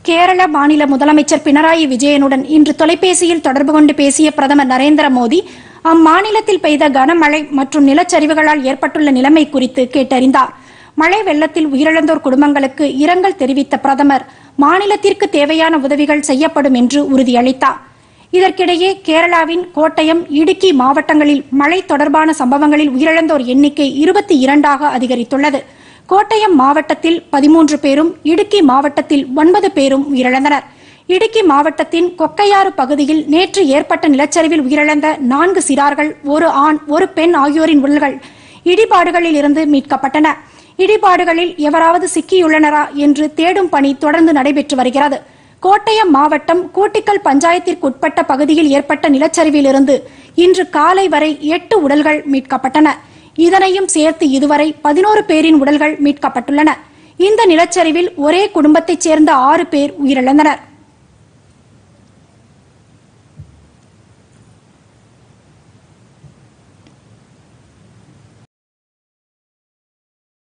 கேரள மாநில முதலமைச்சர் பினராயி விஜயனுடன் இன்று தொலைபேசியில் தொடர்பு கொண்டு பேசிய பிரதமர் நரேந்திர மோடி அம்மாநிலத்தில் பெய்த கனமழை மற்றும் நிலச்சரிவுகளால் ஏற்பட்டுள்ள நிலைமை குறித்து கேட்டறிந்தார் மழை வெள்ளத்தில் உயிரிழந்தோர் குடும்பங்களுக்கு இரங்கல் தெரிவித்த பிரதமர் மாநிலத்திற்கு தேவையான உதவிகள் செய்யப்படும் என்று உறுதியளித்தார் இதற்கிடையே கேரளாவின் கோட்டயம் இடுக்கி மாவட்டங்களில் மழை தொடர்பான சம்பவங்களில் உயிரிழந்தோர் எண்ணிக்கை இருபத்தி இரண்டாக அதிகரித்துள்ளது கோட்டயம் மாவட்டத்தில் பதிமூன்று பேரும் இடுக்கி மாவட்டத்தில் ஒன்பது பேரும் உயிரிழந்தனர் இடுக்கி மாவட்டத்தின் கொக்கையாறு பகுதியில் நேற்று ஏற்பட்ட நிலச்சரிவில் உயிரிழந்த நான்கு சிறார்கள் ஒரு ஆண் ஒரு பெண் ஆகியோரின் உடல்கள் இடிபாடுகளில் இருந்து மீட்கப்பட்டன இடிபாடுகளில் எவராவது சிக்கியுள்ளனரா என்று தேடும் பணி தொடர்ந்து நடைபெற்று வருகிறது கோட்டயம் மாவட்டம் கூட்டிக்கல் பஞ்சாயத்திற்குட்பட்ட பகுதியில் ஏற்பட்ட நிலச்சரிவிலிருந்து இன்று காலை வரை எட்டு உடல்கள் மீட்கப்பட்டன இதனையும் சேர்த்து இதுவரை பதினோரு பேரின் உடல்கள் மீட்கப்பட்டுள்ளன இந்த நிலச்சரிவில் ஒரே குடும்பத்தைச் சேர்ந்த ஆறு பேர் உயிரிழந்தனர்